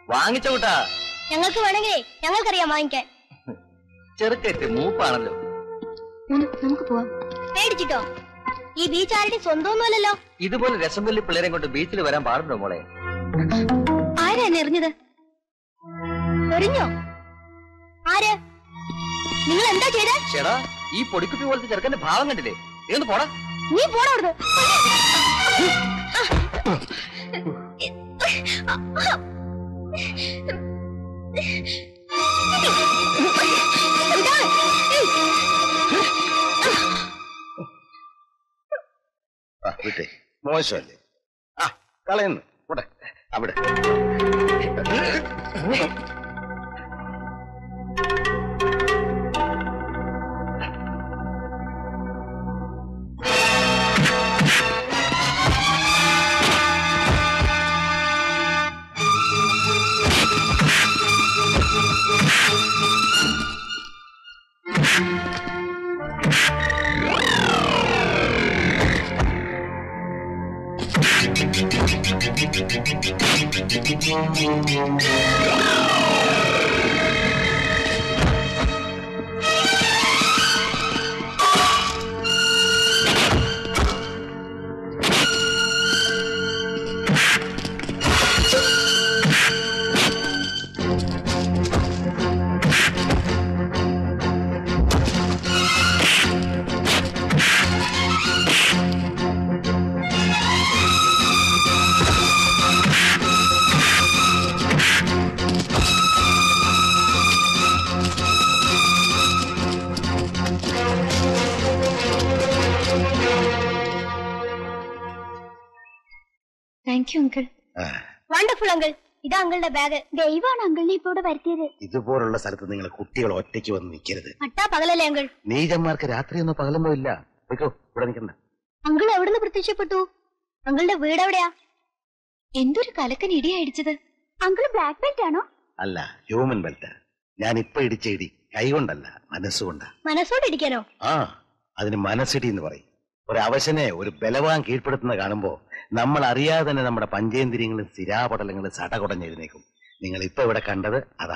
വാങ്ങിച്ച കൂട്ടാ ഞങ്ങൾക്ക് വേണമെങ്കിലേ ഞങ്ങൾക്കറിയാം വാങ്ങിക്കാൻ ചെറുക്കറ്റ് മൂപ്പാണല്ലോ നമുക്ക് പോവാം പേടിച്ചിട്ടോ ഈ ബീച്ച് ആരുടെയും സ്വന്തമൊന്നുമല്ലല്ലോ ഇതുപോലെ രസംപൊല്ലി പിള്ളേരെ കൊണ്ട് ബീച്ചിൽ വരാൻ പാടുണ്ടോ മോളെ ആരാ എന്നെ എറിഞ്ഞത് എറിഞ്ഞോ ആര് നിങ്ങൾ എന്താ ചെയ്തേ ചേടാ ഈ പൊടിക്കുപ്പി പോലത്തെ ചെറുക്കന്റെ ഭാവം കണ്ടില്ലേ നീ ഒന്ന് പോടാ നീ പോടാ അവിടുന്ന് ആ, വിട്ടേ മോശമല്ലേ ആ കളയുന്നു കൂടെ അവിടെ താങ്ക് യു അങ്കിൾ ആ, വണ്ടർഫുൾ അങ്കിൾ ഇതാ അങ്കിളുടെ ബാഗ് ദൈവമാണ് അങ്കിളിനെ ഇപ്പൊ ഇവിടെ വരുത്തിയത് ഇതുപോലുള്ള സ്ഥലത്ത് നിങ്ങൾ കുട്ടികൾ ഒറ്റയ്ക്ക് വന്ന് നിൽക്കരുത് അട്ടാ പകലല്ലേ അങ്കിൾ നീചന്മാർക്ക് രാത്രിയൊന്നും പകലൊന്നും ഇല്ല പോയിക്കോ ഇവിടെ നിൽക്കണ്ട അങ്കിൾ എവിടുന്ന് പ്രത്യക്ഷപ്പെട്ടു അങ്കിളുടെ വീട് എവിടെയാ എന്തൊരു കലക്കൻ ഇടിയാ ഇടിച്ചത് അങ്കിൾ ബ്ലാക്ക് ബെൽറ്റ് ആണോ അല്ല ഹ്യൂമൻ ബെൽറ്റ് ഞാൻ ഇപ്പൊ ഇടിച്ച ഇടി കൈകൊണ്ടല്ല മനസ്സുകൊണ്ടാ മനസ്സോടെ ഇടിക്കാനോ ആ അതിന് മനസ്സിടി എന്ന് പറയും ഒരു അവശനെ ഒരു ബലവാൻ കീഴ്പ്പെടുത്തുന്ന കാണുമ്പോ നമ്മൾ അറിയാതെ തന്നെ നമ്മുടെ പഞ്ചേന്ദ്രിയങ്ങളും സ്ഥിരാപടലങ്ങളും സടകുടഞ്ഞെഴുന്നേക്കും നിങ്ങൾ ഇപ്പൊ ഇവിടെ കണ്ടത് അതാ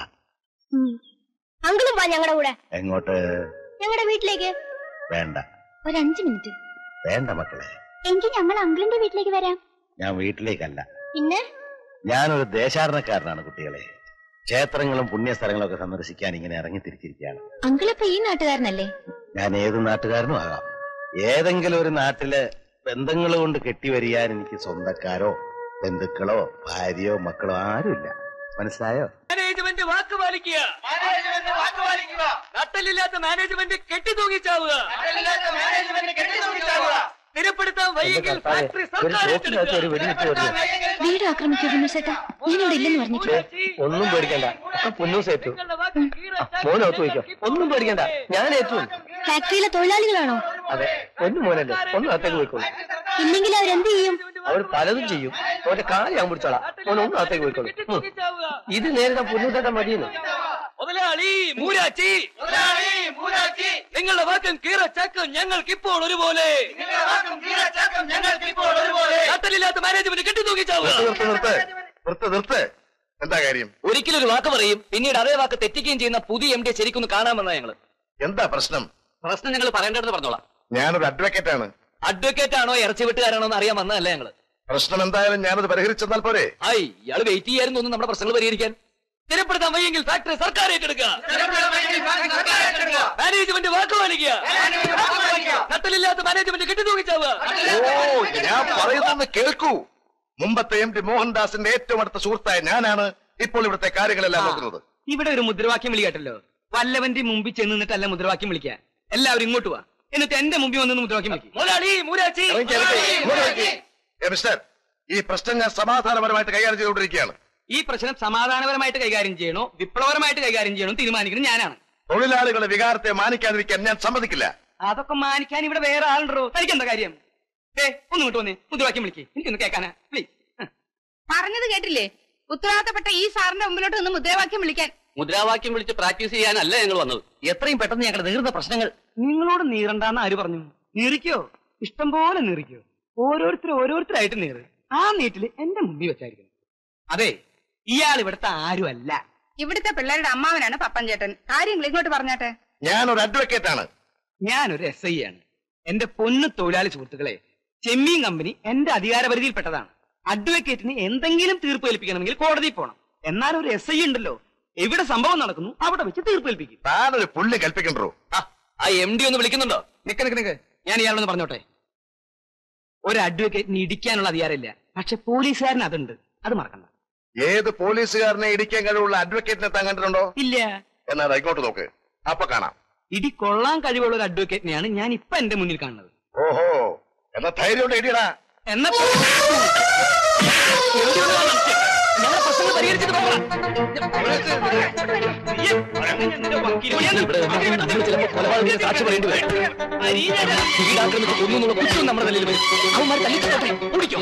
അങ്കിളും വാ ഞങ്ങളുടെ കൂടെ എങ്ങോട്ട് ഞങ്ങളുടെ വീട്ടിലേക്ക് വേണ്ട ഒരു അഞ്ചു മിനിറ്റ് വേണ്ട മക്കളെ എങ്കിൽ ഞങ്ങൾ അങ്കിളിന്റെ വീട്ടിലേക്ക് വരാം ഞാൻ വീട്ടിലേക്കല്ല പിന്നെ ഞാനൊരു ദേശാടനക്കാരനാണ് കുട്ടികളെ ക്ഷേത്രങ്ങളും പുണ്യസ്ഥലങ്ങളും ഒക്കെ സന്ദർശിക്കാൻ ഇങ്ങനെ ഇറങ്ങി തിരിച്ചിരിക്കുകയാണ് അങ്കിൾ ഇപ്പൊ ഈ നാട്ടുകാരനല്ലേ ഞാൻ ഏത് നാട്ടുകാരനും ആകാം ഏതെങ്കിലും ഒരു നാട്ടില് ബന്ധങ്ങൾ കൊണ്ട് കെട്ടിവരിയാൻ എനിക്ക് സ്വന്തക്കാരോ ബന്ധുക്കളോ ഭാര്യയോ മക്കളോ ആരുമില്ല മനസ്സിലായോ മാനേജ്മെന്റ് വാക്ക് പാലിക്കുക നട്ടലില്ലാത്ത മാനേജ്മെന്റ് കെട്ടി തൂങ്ങിച്ചാവുക സ്ഥിരപ്പെടുത്താൻ വയ്യെങ്കിൽ ഫാക്ടറി സർക്കാർ ഏറ്റെടുക്കുക. വീട് ആക്രമിക്കോ വിനുസേട്ടാ ഞാനിവിടെ ഇല്ലെന്ന് പറഞ്ഞിട്ട് ഒന്നും പേടിക്കണ്ട ഒക്കെ പുന്നൂസ് ഏറ്റു നിങ്ങളുടെ വാക്ക് കീറ മോനകത്ത് വയ്ക്കോ ഒന്നും പേടിക്കണ്ട ഞാൻ ഏറ്റു ഫാക്ടറിയിലെ തൊഴിലാളികളാണോ അതെ പൊന്നു മോനല്ലേ ഒന്നും അകത്തേക്ക് പോയിക്കോളൂ ഇല്ലെങ്കിൽ അവരെന്ത് ചെയ്യും അവർ പലതും ചെയ്യും അവന്റെ കാല് ഞാൻ പിടിച്ചോളാം മോൻ ഒന്നും അകത്തേക്ക് പോയിക്കോളൂ കെട്ടി ഉം. തൂങ്ങിച്ചാവുക ഇത് നേരിടാൻ പുന്നൂത്തേട്ടൻ മതിയെന്ന് മുതലാളി മൂരാച്ചി നിങ്ങളുടെ വാക്കും കീറ ചക്കും ഞങ്ങൾക്ക് ഇപ്പോൾ ഒരുപോലെ നട്ടലില്ലാത്ത മാനേജ്മെന്റ് കെട്ടി തൂങ്ങിച്ചാവുക നിർത്ത് നിർത്ത് നിർത്ത് നിർത്ത് എന്താ കാര്യം ഒരിക്കലും ഒരു വാക്ക് പറയും പിന്നീട് അതേ വാക്ക് തെറ്റിക്കുകയും ചെയ്യുന്ന പുതിയ എം ഡി ശരിക്കൊന്ന് കാണാമെന്നാ ഞങ്ങള് എന്താ പ്രശ്നം പ്രശ്നം ഞങ്ങൾ പറയേണ്ടതെന്ന് പറഞ്ഞോളാം ഞാനൊരു അഡ്വക്കേറ്റ് ആണ് അഡ്വക്കേറ്റ് ആണോ ഇറച്ചി വെട്ടുകാരാണോ എന്ന് അറിയാൻ വന്നതല്ല ഞങ്ങള് പ്രശ്നം എന്തായാലും ഞാനത് പരിഹരിച്ചെന്നാൽ പോരെ ഐ ഇയാള് വെയിറ്റ് ചെയ്യായിരുന്നു തോന്നുന്നു നമ്മുടെ പ്രശ്നങ്ങൾ പരിഹരിക്കാൻ സ്ഥിരപ്പെടുത്താൻ വയ്യെങ്കിൽ ഫാക്ടറി സർക്കാർ ഏറ്റെടുക്കുക മാനേജ്മെന്റ് വാക്ക് പാലിക്കുക നട്ടലില്ലാത്ത മാനേജ്മെന്റ് കെട്ടി തൂങ്ങിച്ചാവുക ഓ ഞാൻ പറയുന്നത് കേൾക്കൂ മുമ്പത്തെ എം പി മോഹൻദാസിന്റെ ഏറ്റവും അടുത്ത സുഹൃത്തായ ഞാനാണ് ഇപ്പോൾ ഇവിടുത്തെ കാര്യങ്ങളെല്ലാം നോക്കുന്നത് ഇവിടെ ഒരു മുദ്രാവാക്യം വിളി കേട്ടല്ലോ വല്ലവന്റെ മുമ്പിൽ ചെന്ന് നിന്നിട്ടല്ല മുദ്രാവാക്യം വിളിക്കുക എല്ലാവരും ഇങ്ങോട്ട് വാ എന്നിട്ട് എന്റെ മുമ്പിൽ വന്ന് മുദ്രാവാക്യം വിളിക്കും ഇറങ്ങി ഇറങ്ങി. ഇങ്ങോട്ട് വരൂ. ഏ, മിസ്റ്റർ ഈ പ്രശ്നം ഞാൻ സമാധാനപരമായിട്ട് കൈകാര്യം ചെയ്തുകൊണ്ടിരിക്കുകയാണ് ഈ പ്രശ്നം സമാധാനപരമായിട്ട് കൈകാര്യം ചെയ്യണോ വിപ്ലവപരമായിട്ട് കൈകാര്യം ചെയ്യണോ തീരുമാനിക്കുന്നത് ഞാനാണ് തൊഴിലാളികളുടെ വികാരത്തെ മാനിക്കാതിരിക്കാൻ ഞാൻ സമ്മതിക്കില്ല അതൊക്കെ മാനിക്കാൻ ഇവിടെ വേറെ ആളുണ്ടോ തനിക്ക് എന്താ കാര്യം ഏ ഒന്ന് ഇങ്ങോട്ട് വന്നേ മുദ്രാവാക്യം വിളിക്ക് എനിക്കൊന്ന് കേൾക്കാനാ പ്ലീസ് പറഞ്ഞത് കേട്ടില്ലേ ഉത്തരവാദിത്തപ്പെട്ട ഈ സാറിന്റെ മുമ്പിലോട്ട് ഒന്ന് മുദ്രാവാക്യം വിളിക്കാൻ മുദ്രാവാക്യം വിളിച്ച് പ്രാക്ടീസ് ചെയ്യാനല്ല ഞങ്ങൾ വന്നത് എത്രയും പെട്ടെന്ന് ഞങ്ങളുടെ നീർന്ന പ്രശ്നങ്ങൾ നിങ്ങളോട് നീറണ്ടെന്ന് ആര് പറഞ്ഞു നീറിക്കോ ഇഷ്ടം പോലെ നീറിക്കോ ഓരോരുത്തർ ഓരോരുത്തരായിട്ട് നീറ് ആ നീട്ടില് എന്റെ മുമ്പിൽ വെച്ചായിരിക്കണം അതെ ഇയാൾ ഇവിടുത്തെ ആരുമല്ല ഇവിടുത്തെ പിള്ളേരുടെ അമ്മാവനാണ് പപ്പൻ ചേട്ടൻ കാര്യങ്ങൾ ഇങ്ങോട്ട് പറഞ്ഞാട്ടെ ഞാനൊരു അഡ്വക്കേറ്റ് ആണ് ഞാനൊരു എസ് ഐ ആണ് എന്റെ പൊന്നു തൊഴിലാളി സുഹൃത്തുക്കളെ ചെമ്മീൻ കമ്പനി എന്റെ അധികാരപരിധിയിൽപ്പെട്ടതാണ് അഡ്വക്കേറ്റിന് എന്തെങ്കിലും തീർപ്പ് ഏൽപ്പിക്കണമെങ്കിൽ കോടതിയിൽ പോകണം എന്നാൽ ഒരു എസ് ഐ ഉണ്ടല്ലോ എവിടെ സംഭവം നടക്കുന്നു അവിടെ വെച്ച് തീർപ്പ് ഏൽപ്പിക്കും താനൊരു പുള്ളി കൽപ്പിക്കണ്ടോ ആ എം ഡി ഒന്ന് വിളിക്കുന്നുണ്ടോ നിക്ക് നിക്ക് നിക്ക് ഞാൻ ഇയാളൊന്ന് പറഞ്ഞോട്ടെ ഒരു അഡ്വക്കേറ്റിന് ഇടിക്കാനുള്ള അധികാരമില്ല പക്ഷെ പോലീസുകാരന് അതുണ്ട് അത് മറക്കണ്ട ഏത് പോലീസുകാരനെ ഇടിക്കാൻ കഴിവുള്ള അഡ്വക്കേറ്റിനെ താൻ കണ്ടിട്ടുണ്ടോ ഇല്ല എന്നാ ദാ ഇങ്ങോട്ട് നോക്ക് അപ്പൊ കാണാം ഇടി കൊള്ളാൻ കഴിവുള്ള ഒരു അഡ്വക്കേറ്റിനെയാണ് ഞാൻ ഇപ്പൊ എന്റെ മുന്നിൽ കാണുന്നത് ഓഹോ എന്നാ ധൈര്യം ഇടിയടാ എന്നാ ഞങ്ങളുടെ പ്രശ്നങ്ങൾ പരിഹരിച്ചിട്ട് പോകാം സാക്ഷി പറയേണ്ടി വരും വീടാക്രമിച്ച് കൊന്നു എന്നുള്ള കുറ്റവും നമ്മുടെ തലയിൽ വരും അവന്മാർ തല്ലിച്ചോട്ടെ കുടിക്കോ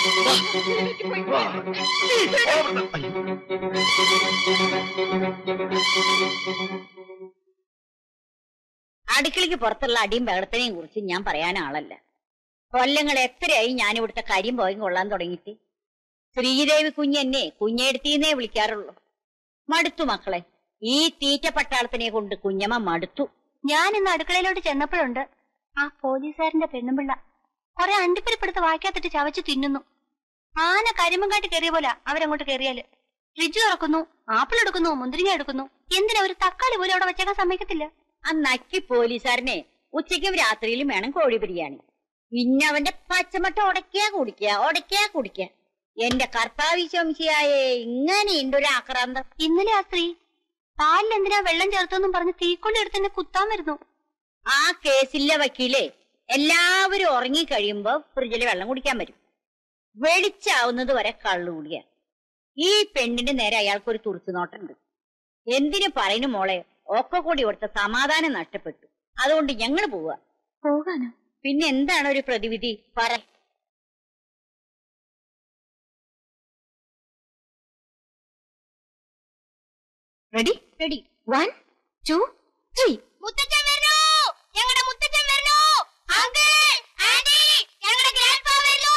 അടുക്കളയ്ക്ക് പുറത്തുള്ള അടിയും ബഹളത്തിനെയും കുറിച്ച് ഞാൻ പറയാൻ ആളല്ല കൊല്ലങ്ങൾ എത്രയായി ഞാൻ ഇവിടുത്തെ കാര്യം പോയി കൊള്ളാൻ തുടങ്ങിയിട്ട് ശ്രീദേവി കുഞ്ഞെന്നെ കുഞ്ഞെടുത്തീന്നേ വിളിക്കാറുള്ളൂ മടുത്തു മക്കളെ ഈ തീറ്റ പട്ടാളത്തിനെ കൊണ്ട് കുഞ്ഞമ്മ മടുത്തു ഞാൻ ഇന്ന് അടുക്കളയിലോട്ട് ചെന്നപ്പോഴുണ്ട് ആ പോലീസുകാരന്റെ പെണ്ണുമ്പിള്ള കുറെ അണ്ടിപ്പരിപ്പെടുത്ത് വായിക്കാത്തിട്ട് ചവച്ച് തിന്നുന്നു ആന കരിമ്പം കാട്ടി കയറിയ പോലെ അവരങ്ങോട്ട് കയറിയാല് ഫ്രിഡ്ജ് തുറക്കുന്നു ആപ്പിൾ എടുക്കുന്നു മുന്തിരിങ്ങ എടുക്കുന്നു എന്തിനാ ഒരു തക്കാളി പോലും അവിടെ വെച്ചേക്കാൻ സമ്മതിക്കത്തില്ല ആ നക്കി പോലീസുകാരനെ ഉച്ചയ്ക്കും രാത്രിയിലും വേണം കോഴി ബിരിയാണി പിന്നെ അവന്റെ പച്ചമട്ട ഉടയ്ക്കാ കുടിക്കുക ഉടയ്ക്കാ കുടിക്കുക എന്റെ കർത്താവി ശംശിയായേ ഇങ്ങനെയുണ്ട് ഒരു ആക്രാന്തം ഇന്നലെ ആ സ്ത്രീ പാലിൽ എന്തിനാ വെള്ളം ചേർത്തെന്നും പറഞ്ഞ് തീക്കൊള്ളി എടുത്ത് എന്നെ കുത്താൻ വരുന്നു ആ കേസിലെ വക്കീലേ എല്ലാവരും ഉറങ്ങി കഴിയുമ്പോ ഫ്രിഡ്ജിൽ വെള്ളം കുടിക്കാൻ വരും വെളിച്ചാവുന്നത് വരെ കള്ളു കുടിയ ഈ പെണ്ണിന്റെ നേരെ അയാൾക്കൊരു തുറച്ചുനോട്ടുണ്ട് എന്തിനു പറയുന്നു മോളെ ഒക്കെ കൂടി ഇവിടുത്തെ സമാധാനം നഷ്ടപ്പെട്ടു അതുകൊണ്ട് ഞങ്ങൾ പോവുക പോകാനോ പിന്നെ എന്താണ് ഒരു പ്രതിവിധി പറ ready ready one two three മുത്തച്ഛൻ വരണു ഞങ്ങളുടെ മുത്തച്ഛൻ വരണു അങ്കിൾ ആന്റി ഞങ്ങളുടെ ഗ്രാൻഡ്പാ വരണു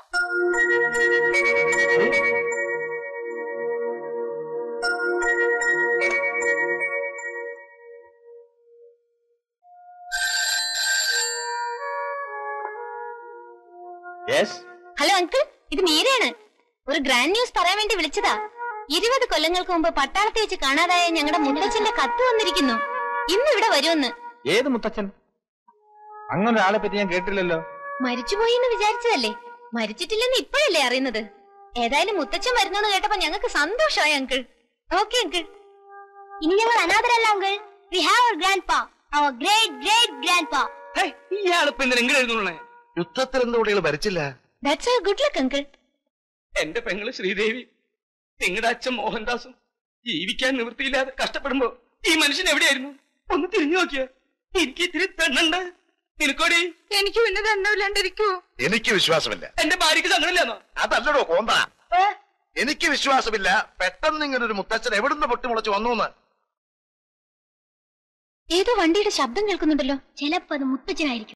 യെസ് ഹലോ അങ്കിൾ ഇത് മീരയാണ് ഒരു ഗ്രാൻഡ് ന്യൂസ് പറയാൻ വേണ്ടി വിളിച്ചതാ ഇരുപത് കൊല്ലങ്ങൾക്ക് മുമ്പ് പട്ടാളത്തിൽ വെച്ച് കാണാതായ ഞങ്ങളുടെ മുത്തച്ഛന്റെ കത്ത് വന്നിരിക്കുന്നു ഇന്ന് ഇവിടെ വരുമെന്ന് ഏത് മുത്തച്ഛൻ അങ്ങനെ ഒരാളെ പറ്റി ഞാൻ കേട്ടില്ലല്ലോ മരിച്ചുപോയി എന്ന് വിചാരിച്ചതല്ലേ മരിച്ചിട്ടില്ലെന്ന് ഇപ്പോഴല്ലേ അറിയുന്നത് ഏതായാലും മുത്തച്ഛൻ വരുന്നെന്ന് കേട്ടപ്പോ ഞങ്ങൾക്ക് സന്തോഷമായി അങ്കിൾ ഓക്കെ അങ്കിൾ ഇനി ഞങ്ങൾ അനാഥരല്ല uncle we have our grandpa our great great grand പാ ഇയാളിപ്പോ എന്തിനാ എങ്ങനെ എഴുതുള്ളേ യുദ്ധത്തിൽ എന്തുകൂടികൾ ഭരിച്ചില്ല that's a good luck uncle എന്റെ പെങ്ങള് ശ്രീദേവി നിങ്ങളുടെ അച്ഛൻ മോഹൻദാസും ജീവിക്കാൻ നിവൃത്തിയില്ലാതെ കഷ്ടപ്പെടുമ്പോ ഈ മനുഷ്യൻ എവിടെയായിരുന്നു ഒന്ന് തിരിഞ്ഞു നോക്കിയ എനിക്ക് ഇത്തിരി പെണ്ണുണ്ട് നിനക്കോടി എനിക്ക് പിന്നെ ദണ്ഡമില്ലാണ്ടിരിക്കൂ എനിക്ക് വിശ്വാസമില്ല എന്റെ ഭാര്യക്ക് സങ്കടമില്ലെന്നോ അതല്ലടോ കോന്ത എനിക്ക് വിശ്വാസമില്ല പെട്ടെന്ന് ഇങ്ങനെ ഒരു മുത്തച്ഛൻ എവിടുന്ന് പൊട്ടിമുളച്ച് വന്നു എന്ന് ഏതോ വണ്ടിയുടെ ശബ്ദം കേൾക്കുന്നുണ്ടല്ലോ ചിലപ്പോ അത് മുത്തച്ഛനായിരിക്കും